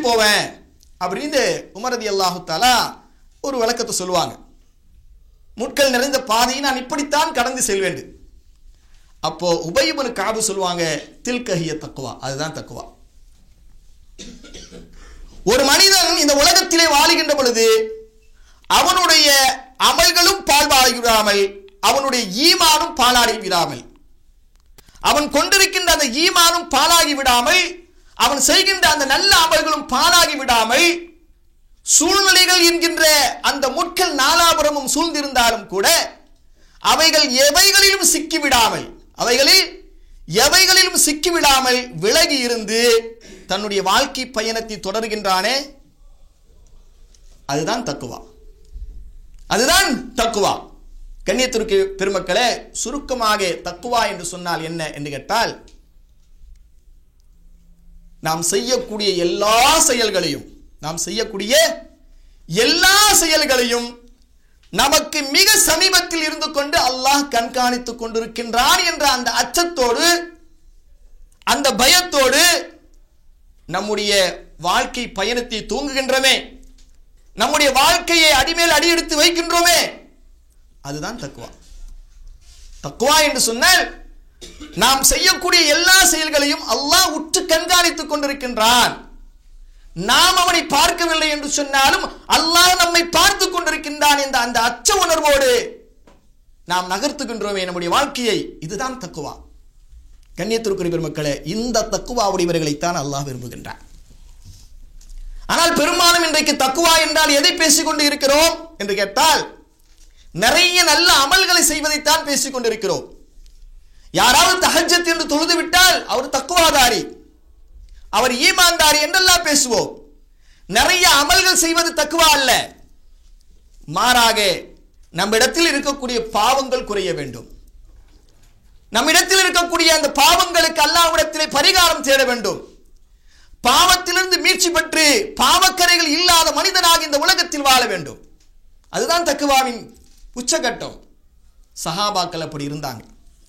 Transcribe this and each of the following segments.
போவேன் அப்படின்னு உமரதி அல்லாஹு தாலா ஒரு விளக்கத்தை சொல்லுவாங்க முட்கள் நிறைந்த பாதையை நான் இப்படித்தான் கடந்து செல்வேன் அப்போ உபயபனு காபு சொல்லுவாங்க தில்கஹிய தக்குவா அதுதான் தக்குவா ஒரு மனிதன் இந்த உலகத்திலே வாழுகின்ற பொழுது அவனுடைய அமல்களும் பால்வாடி விடாமல் அவனுடைய ஈமானும் பாலாடி விடாமல் அவன் கொண்டிருக்கின்ற அந்த ஈமானும் பாலாகி விடாமல் அவன் செய்கின்ற அந்த நல்ல அமல்களும் பாலாகி விடாமல் சூழ்நிலைகள் என்கின்ற அந்த முட்கள் நாலாபுரமும் சூழ்ந்திருந்தாலும் கூட அவைகள் எவைகளிலும் சிக்கிவிடாமல் அவைகளில் எவைகளிலும் சிக்கிவிடாமல் விலகி இருந்து தன்னுடைய வாழ்க்கை பயணத்தை தொடர்கின்றானே அதுதான் தக்குவா அதுதான் தக்குவா கண்ணியத்திற்கு பெருமக்களே சுருக்கமாக தக்குவா என்று சொன்னால் என்ன என்று கேட்டால் நாம் செய்யக்கூடிய எல்லா செயல்களையும் நாம் செய்யக்கூடிய எல்லா செயல்களையும் நமக்கு மிக சமீபத்தில் இருந்து கொண்டு அல்லாஹ் கண்காணித்துக் கொண்டிருக்கின்றான் என்ற அந்த அச்சத்தோடு அந்த பயத்தோடு நம்முடைய வாழ்க்கை பயணத்தை தூங்குகின்றமே நம்முடைய வாழ்க்கையை அடிமேல் அடி எடுத்து வைக்கின்றோமே அதுதான் தக்குவா தக்குவா என்று சொன்னால் நாம் செய்யக்கூடிய எல்லா செயல்களையும் அல்லாஹ் உற்று கண்காணித்துக் கொண்டிருக்கின்றான் நாம் அவனை பார்க்கவில்லை என்று சொன்னாலும் அல்லாஹ் நம்மை பார்த்து கொண்டிருக்கின்றான் என்ற அந்த அச்ச உணர்வோடு நாம் நகர்த்துகின்றோமே நம்முடைய வாழ்க்கையை இதுதான் தக்குவா கண்ணியத்திற்குரிய பெருமக்களே இந்த தக்குவா உடையவர்களைத்தான் அல்லாஹ் விரும்புகின்றான் ஆனால் பெரும்பாலும் இன்றைக்கு தக்குவா என்றால் எதை பேசிக்கொண்டு இருக்கிறோம் என்று கேட்டால் நிறைய நல்ல அமல்களை செய்வதைத்தான் பேசிக் கொண்டிருக்கிறோம் யாராவது தஹஜத் என்று தொழுது விட்டால் அவர் தக்குவாதாரி அவர் ஈமான்தாரி என்றெல்லாம் பேசுவோம் நிறைய அமல்கள் செய்வது தக்குவா அல்ல மாறாக நம்மிடத்தில் இருக்கக்கூடிய பாவங்கள் குறைய வேண்டும் நம்மிடத்தில் இருக்கக்கூடிய அந்த பாவங்களுக்கு அல்லாவிடத்திலே பரிகாரம் தேட வேண்டும் பாவத்திலிருந்து மீட்சி பெற்று பாவக்கரைகள் இல்லாத மனிதனாக இந்த உலகத்தில் வாழ வேண்டும் அதுதான் தக்குவாவின் உச்சகட்டம் சஹாபாக்கள் அப்படி இருந்தாங்க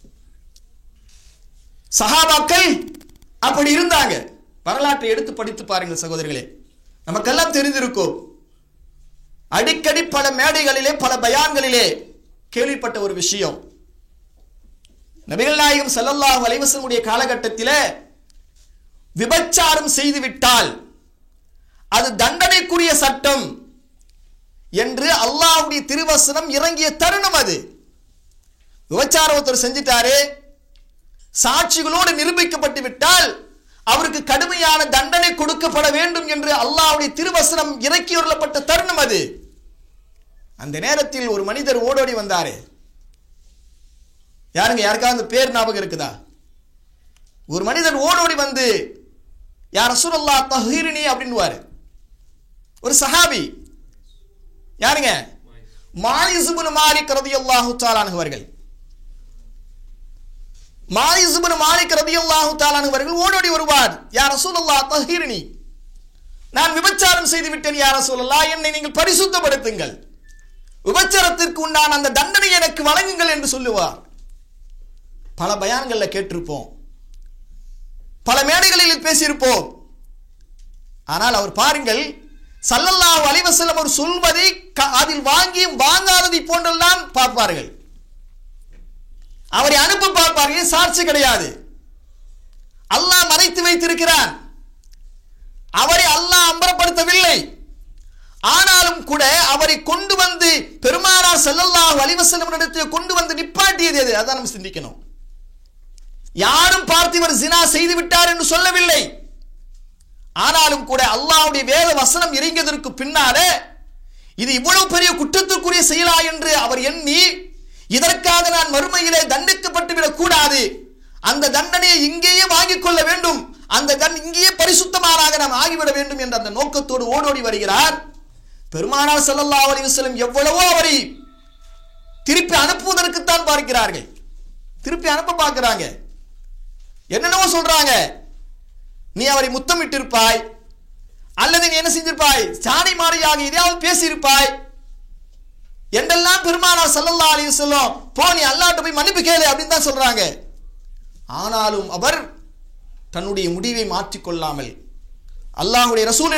சஹாபாக்கள் அப்படி இருந்தாங்க வரலாற்றை எடுத்து படித்து பாருங்கள் சகோதரிகளே நமக்கெல்லாம் தெரிந்திருக்கும் அடிக்கடி பல மேடைகளிலே பல பயான்களிலே கேள்விப்பட்ட ஒரு விஷயம் நபிகள் நாயகம் ஸல்லல்லாஹு அலைஹி வஸல்லம் காலகட்டத்தில் விபச்சாரம் செய்துவிட்டால் அது தண்டனைக்குரிய சட்டம் என்று அல்லாஹ்வுடைய திருவசனம் இறங்கிய தருணம் அது விபச்சாரம் ஒருத்தர் செஞ்சிட்டாரு சாட்சிகளோடு நிரூபிக்கப்பட்டு விட்டால் அவருக்கு கடுமையான தண்டனை கொடுக்கப்பட வேண்டும் என்று அல்லாஹ்வுடைய திருவசனம் இறக்கியுள்ளப்பட்ட தருணம் அது அந்த நேரத்தில் ஒரு மனிதர் ஓடோடி வந்தாரு யாருங்க யாருக்காவது அந்த பேர் ஞாபகம் இருக்குதா ஒரு மனிதர் ஓடோடி வந்து யார் ரசூலுல்லா தஹீரினி அப்படின்னுவாரு ஒரு சஹாபி யாருங்க மாயிசுபுன் மாலிக் ரதியல்லாஹு தஆலானு அவர்கள் மாயிசுபுன் மாலிக் ரதியல்லாஹு தஆலானு அவர்கள் ஓடோடி வருவார் யார் ரசூலுல்லா தஹீரினி நான் விபச்சாரம் செய்து விட்டேன் யார் ரசூலுல்லா என்னை நீங்கள் பரிசுத்தப்படுத்துங்கள் விபச்சாரத்திற்கு உண்டான அந்த தண்டனை எனக்கு வழங்குங்கள் என்று சொல்லுவார் பல பயான்கள்ல கேட்டிருப்போம் பல மேடைகளில் பேசியிருப்போம் ஆனால் அவர் பாருங்கள் சல்லல்லாஹு அலைஹி வஸல்லம் அவர் சொல்வதை க- அதில் வாங்கியும் வாங்காததை போன்றெல்லாம் பார்ப்பார்கள் அவரை அனுப்ப பார்ப்பார்கள் சாட்சி கிடையாது அல்லாஹ் மறைத்து வைத்திருக்கிறான் அவரை அல்லாஹ் அம்பரப்படுத்தவில்லை ஆனாலும் கூட அவரை கொண்டு வந்து பெருமானார் ஸல்லல்லாஹு அலைஹி வஸல்லம் இடத்தில் கொண்டு வந்து நிப்பாட்டியது எது அதான் நம்ம சிந்திக்கணும் யாரும் பார்த்து இவர் ஜினா செய்து விட்டார் என்று சொல்லவில்லை ஆனாலும் கூட அல்லாஹ்வுடைய வேத வசனம் இறங்கியதற்கு பின்னாலே இது இவ்வளவு பெரிய குற்றத்திற்குரிய செயலா என்று அவர் எண்ணி இதற்காக நான் மறுமையிலே தண்டிக்கப்பட்டு விடக் கூடாது அந்த தண்டனையை இங்கேயே வாங்கிக் கொள்ள வேண்டும் அந்த தன் இங்கேயே பரிசுத்தமானாக நாம் ஆகிவிட வேண்டும் என்ற அந்த நோக்கத்தோடு ஓடோடி வருகிறார் பெருமானார் ஸல்லல்லாஹு அலைஹி வஸல்லம் எவ்வளவோ அவரை திருப்பி அனுப்புவதற்குத்தான் பார்க்கிறார்கள் திருப்பி அனுப்ப பார்க்கிறாங்க என்னென்னவோ சொல்றாங்க நீ அவரை முத்தமிட்டிருப்பாய் அல்லது நீ என்ன செஞ்சிருப்பாய் சாணி மாறியாக எதையாவது பேசியிருப்பாய் என்றெல்லாம் பெருமானார் ஸல்லல்லாஹு அலைஹி வஸல்லம் போ நீ அல்லாஹ்ட்ட போய் மன்னிப்பு கேளு அப்படின்னு தான் சொல்றாங்க ஆனாலும் அவர் தன்னுடைய முடிவை மாற்றிக்கொள்ளாமல் அல்லாஹ்வுடைய ரசூல்